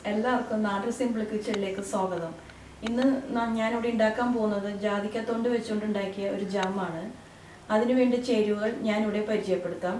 എല്ലാവർക്കും നാട്ടിൽ സിമ്പിൾ കിച്ചണിലേക്ക് സ്വാഗതം ഇന്ന് ന- ഞാനിവിടെ ഉണ്ടാക്കാൻ പോകുന്നത് ജാതിക്കത്തോണ്ട് വെച്ചുകൊണ്ട് ഉണ്ടാക്കിയ ഒരു ജാമാണ് അതിനുവേണ്ടി ചേരുവകൾ ഞാനിവിടെ പരിചയപ്പെടുത്താം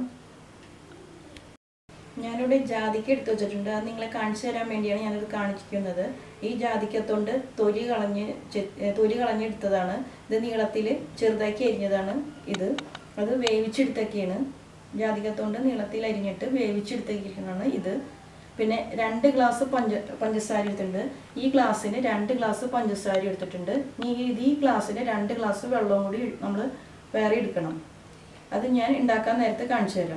ഞാനിവിടെ ജാതിക്ക എടുത്തു വെച്ചിട്ടുണ്ട് അത് നിങ്ങളെ കാണിച്ചു തരാൻ വേണ്ടിയാണ് ഞാനത് കാണിക്കുന്നത് ഈ ജാതിക്കത്തോണ്ട് തൊലി കളഞ്ഞ് ചെ- ഏ, തൊലി കളഞ്ഞെടുത്തതാണ് ഇത് നീളത്തിൽ ചെറുതാക്കി അരിഞ്ഞതാണ് ഇത് അത് വേവിച്ചെടുത്തൊക്കെയാണ് ജാതിക്കത്തോണ്ട് നീളത്തിൽ അരിഞ്ഞിട്ട് വേവിച്ചെടുത്തിരിക്കുന്നതാണ് ഇത് പിന്നെ രണ്ട് ഗ്ലാസ് പഞ്ച പഞ്ചസാര എടുത്തിട്ടുണ്ട് ഈ ഗ്ലാസ്സിന് രണ്ട് ഗ്ലാസ് പഞ്ചസാര എടുത്തിട്ടുണ്ട് ഇനി ഇത് ഈ ഗ്ലാസ്സിന് രണ്ട് ഗ്ലാസ് വെള്ളവും കൂടി നമ്മൾ വേറെ എടുക്കണം അത് ഞാൻ ഉണ്ടാക്കാൻ നേരത്തെ കാണിച്ചു തരാം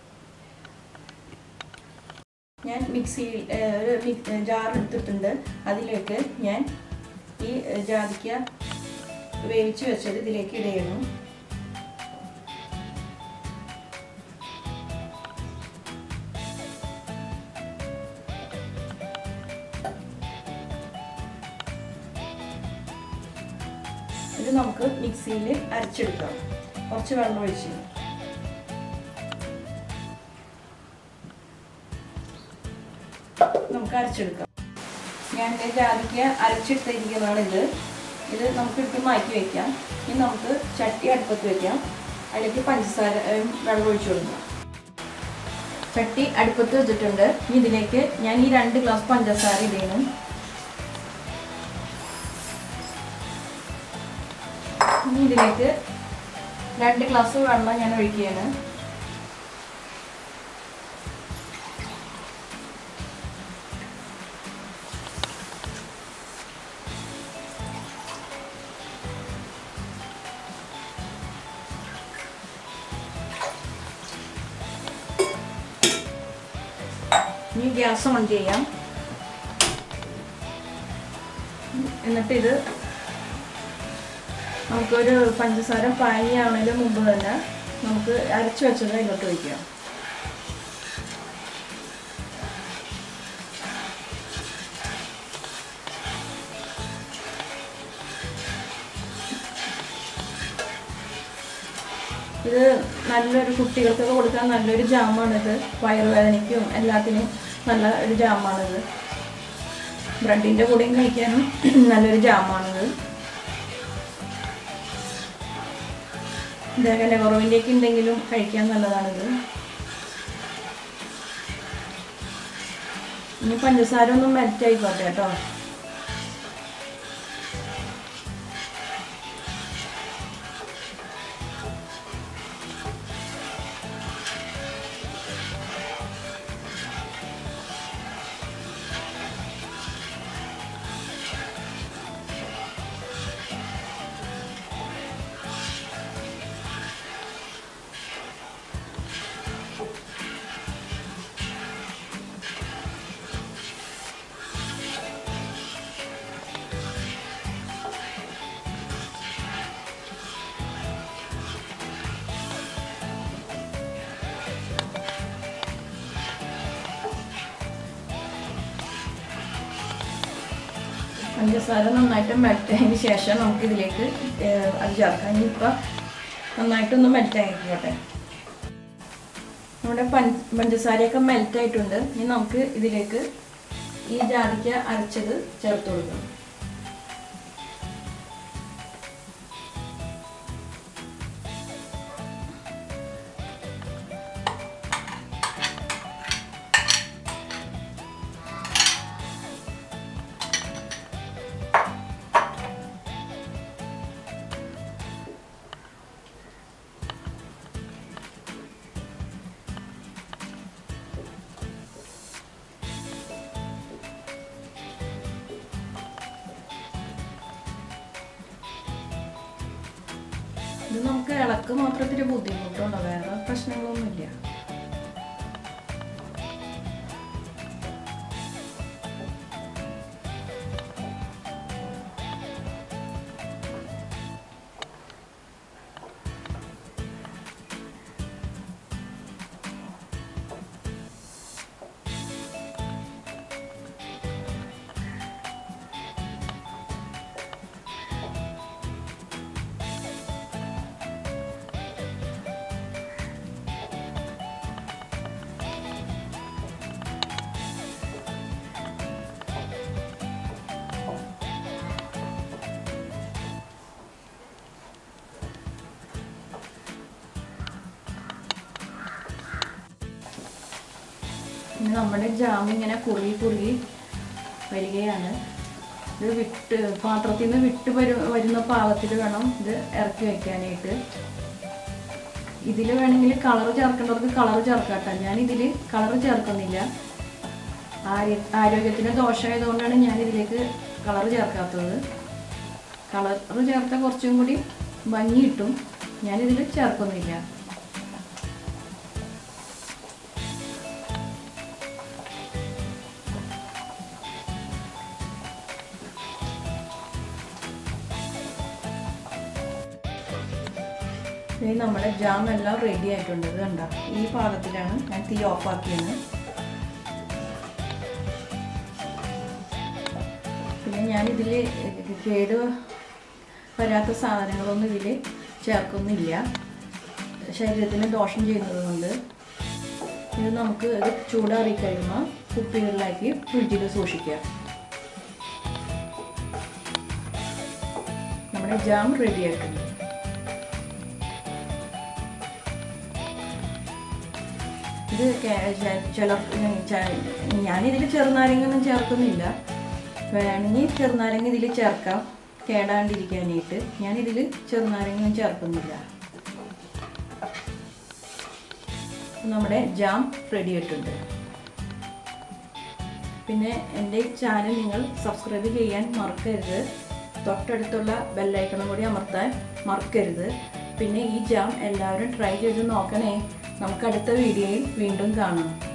ഞാൻ മിക്സിയിൽ ഏഹ്, ഒരു മിക് ജാർ എടുത്തിട്ടുണ്ട് അതിലേക്ക് ഞാൻ ഈ ഏഹ്, ജാതിക്ക വേവിച്ച് വെച്ചത് ഇതിലേക്ക് ഇടയണം ഇത് നമുക്ക് മിക്സിയിൽ അരച്ചെടുക്കാം കുറച്ച് വെള്ളം ഒഴിച്ച് നമുക്ക് അരച്ചെടുക്കാം ഞാൻ എൻ്റെ ജാതിക്ക അരച്ചെടുത്തിരിക്കുന്നതാണ് ഇത് ഇത് നമുക്ക് ഇട്ട് മാറ്റി വയ്ക്കാം ഇനി നമുക്ക് ചട്ടി അടുപ്പത്ത് വയ്ക്കാം അതിലേക്ക് പഞ്ചസാര ഏഹ്, വെള്ളം ഒഴിച്ചു കൊടുക്കാം ചട്ടി അടുപ്പത്ത് വെച്ചിട്ടുണ്ട് ഇനി ഇതിലേക്ക് ഞാൻ ഈ രണ്ട് ഗ്ലാസ് പഞ്ചസാര ഇടണം ഇനി ഇതിലേക്ക് രണ്ട് ഗ്ലാസ് വെള്ളം ഞാൻ ഒഴിക്കുകയാണ് ഇനി ഗ്യാസ് ഓൺ ചെയ്യാം എന്നിട്ട് ഇത് നമുക്കൊരു പഞ്ചസാര പാനിയാവുന്നതിന് മുമ്പ് തന്നെ നമുക്ക് അരച്ചു വെച്ചത് അതിലോട്ട് വയ്ക്കാം ഇത് നല്ലൊരു കുട്ടികൾക്കൊക്കെ കൊടുക്കാൻ നല്ലൊരു ജാമാണിത് വയറുവേദനയ്ക്കും എല്ലാത്തിനും നല്ല ഒരു ജാമാണിത് ബ്രെഡിൻ്റെ കൂടെയും കഴിക്കാനും നല്ലൊരു ജാമാണിത് ദഹന കുറവിൻ്റെയൊക്കെ ഉണ്ടെങ്കിലും കഴിക്കാൻ നല്ലതാണിത് ഇനി പഞ്ചസാര ഒന്നും മെൽറ്റ് ആയിക്കോട്ടെ കേട്ടോ പഞ്ചസാര നന്നായിട്ട് മെൽറ്റായതിന് ശേഷം നമുക്ക് ഇതിലേക്ക് ഏഹ്, അത് ചേർക്കാം ഇനിയിപ്പോൾ നന്നായിട്ടൊന്ന് മെൽറ്റ് ആയിക്കോട്ടെ നമ്മുടെ പഞ്ച പഞ്ചസാരയൊക്കെ മെൽറ്റ് ആയിട്ടുണ്ട് ഇനി നമുക്ക് ഇതിലേക്ക് ഈ ജാതിക്ക അരച്ചത് ചേർത്ത് കൊടുക്കണം ഇത് നമുക്ക് ഇളക്ക് മാത്രത്തിന് ബുദ്ധിമുട്ടുണ്ടോ വേറെ പ്രശ്നങ്ങളൊന്നുമില്ല ഇനി നമ്മുടെ ജാം ഇങ്ങനെ കുറുകി കുറുകി വരികയാണ് ഇത് വിട്ട് പാത്രത്തിൽ നിന്ന് വിട്ട് വരു വരുന്ന പാകത്തിൽ വേണം ഇത് ഇറക്കി വയ്ക്കാനായിട്ട് ഇതിൽ വേണമെങ്കിൽ കളർ ചേർക്കേണ്ടവർക്ക് കളർ ചേർക്കാട്ടോ ഞാൻ ഇതിൽ കളർ ചേർക്കുന്നില്ല ആര്യ ആരോഗ്യത്തിന് ദോഷമായതുകൊണ്ടാണ് ഞാൻ ഇതിലേക്ക് കളർ ചേർക്കാത്തത് കളർ ചേർത്താൽ കുറച്ചും കൂടി ഭംഗി കിട്ടും ഞാനിതിൽ ചേർക്കുന്നില്ല ഇനി നമ്മുടെ ജാം എല്ലാം റെഡി ആയിട്ടുണ്ട് ഇത് കണ്ടോ ഈ പാകത്തിലാണ് ഞാൻ തീ ഓഫാക്കിയത് പിന്നെ ഞാനിതിൽ കേട് വരാത്ത സാധനങ്ങളൊന്നും ഇതിൽ ചേർക്കുന്നില്ല ശരീരത്തിന് ദോഷം ചെയ്യുന്നത് കൊണ്ട് ഇത് നമുക്ക് ഇത് ചൂടാറി കഴിയുമ്പോൾ കുപ്പികളിലാക്കി ഫ്രിഡ്ജിൽ സൂക്ഷിക്കാം നമ്മുടെ ജാം റെഡി ആയിട്ടുണ്ട് ഇത് ചില ഞാനിതിൽ ചെറുനാരങ്ങൊന്നും ചേർക്കുന്നില്ല വേണമെങ്കിൽ ചെറുനാരങ്ങ ഇതിൽ ചേർക്കാം കേടാണ്ടിരിക്കാനായിട്ട് ഞാനിതിൽ ചെറുനാരങ്ങൊന്നും ചേർക്കുന്നില്ല നമ്മുടെ ജാം റെഡി ആയിട്ടുണ്ട് പിന്നെ എൻ്റെ ചാനൽ നിങ്ങൾ സബ്സ്ക്രൈബ് ചെയ്യാൻ മറക്കരുത് തൊട്ടടുത്തുള്ള ബെല്ലൈക്കണും കൂടി അമർത്താൻ മറക്കരുത് പിന്നെ ഈ ജാം എല്ലാവരും ട്രൈ ചെയ്ത് നോക്കണേ നമുക്ക് അടുത്ത വീഡിയോയിൽ വീണ്ടും കാണാം